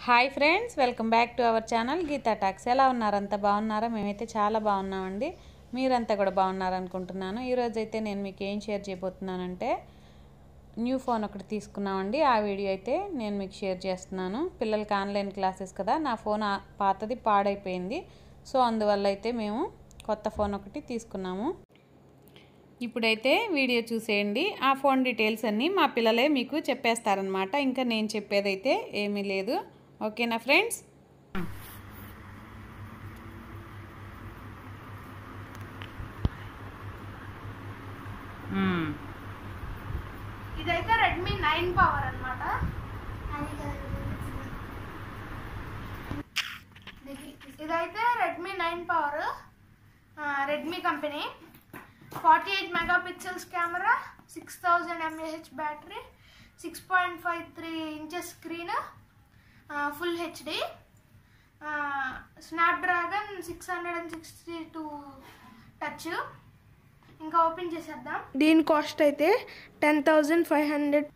hi friends welcome back to our channel Geetha talks ఎలా ఉన్నారు అంతా బాగున్నారా మేమైతే చాలా బాగున్నామండి మీరంతా కూడా బాగున్నారు అనుకుంటున్నాను ఈరోజు అయితే నేను మీకు ఏం షేర్ చేయబోతున్నానంటే న్యూ ఫోన్ ఒకటి తీసుకున్నామండి ఆ వీడియో అయితే నేను మీకు షేర్ చేస్తున్నాను పిల్లలకి ఆన్లైన్ క్లాసెస్ కదా నా ఫోన్ ఆ- పాతది పాడైపోయింది సో అందువల్ల అయితే మేము కొత్త ఫోన్ ఒకటి తీసుకున్నాము ఇప్పుడైతే వీడియో చూసేయండి ఆ ఫోన్ డీటెయిల్స్ అన్నీ మా పిల్లలే మీకు చెప్పేస్తారనమాట ఇంకా నేను చెప్పేదైతే ఏమీ లేదు ఓకేనా ఫ్రెండ్స్ ఇదైతే రెడ్మీ నైన్ పవర్ అన్నమాట ఇదైతే Redmi nine power Redmi company forty eight mega pixels camera six thousand mAh battery six point five three inches screen full HD Snapdragon six hundred and sixty two touch ఇంకా open చేసేద్దాం దీని cost అయితే ten thousand five hundred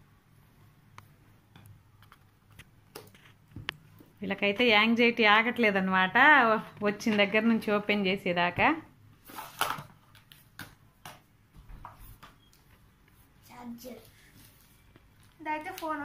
వీళ్ళకైతే anxiety ఆగట్లేదన్నమాట వచ్చిన దగ్గర నుంచి open చేసేదాకా ఇదైతే ఫోను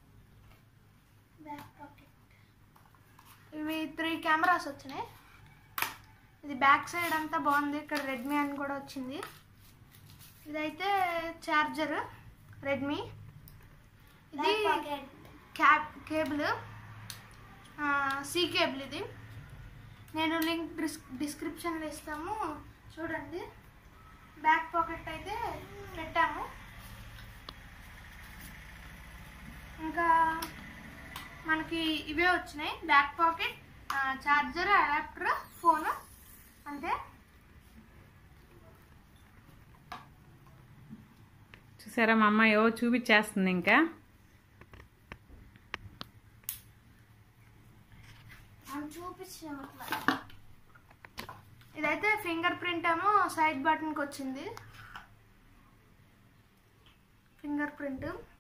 ఇవి త్రీ కెమెరాస్ వచ్చినాయి ఇది బ్యాక్ సైడ్ అంతా బాగుంది ఇక్కడ రెడ్మీ అని కూడా వచ్చింది ఇదైతే చార్జర్ రెడ్మీ ఇది క్యాబ్ కేబుల్ సి కేబుల్ ఇది నేను లింక్ డిస్ డిస్క్రిప్షన్లో ఇస్తాము చూడండి బ్యాక్ పాకెట్ అయితే పెట్టాము ఇంకా మనకి ఇవే వచ్చినాయి back pocket charger adapter phone అంతే చూసారా మా అమ్మాయి ఏవో చూపించేస్తుంది ఇంకా ఇదైతే ఫింగర్ ప్రింట్ ఏమో సైడ్ బటన్కి వచ్చింది ఫింగర్ ప్రింట్